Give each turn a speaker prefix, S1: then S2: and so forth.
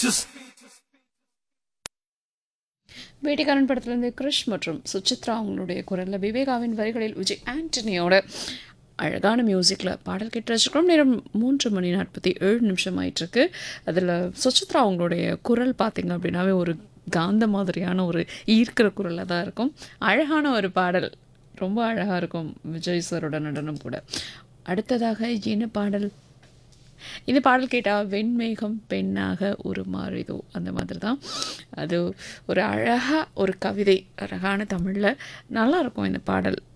S1: வேட்டைக்காரன் படத்திலிருந்து கிருஷ் மற்றும் சுசித்ரா அவங்களுடைய குரலில் விவேகாவின் வரிகளில் விஜய் ஆண்டனியோட அழகான மியூசிக்கில் பாடல் கேட்டு வச்சுருக்கோம் நேரம் மூன்று மணி நாற்பத்தி ஏழு நிமிஷம் ஆயிட்டிருக்கு அதில் சுசித்ரா அவங்களுடைய குரல் பார்த்தீங்க அப்படின்னாவே ஒரு காந்த மாதிரியான ஒரு ஈர்க்கிற குரலாக தான் இருக்கும் அழகான ஒரு பாடல் ரொம்ப அழகாக இருக்கும் விஜய் சாரோட நடனம் கூட அடுத்ததாக என்ன பாடல் இந்த பாடல் கேட்டால் வெண்மேகம் பெண்ணாக உருமாறிதோ அந்த மாதிரி தான் அது ஒரு அழகாக ஒரு கவிதை அழகான தமிழில் நல்லாயிருக்கும் இந்த பாடல்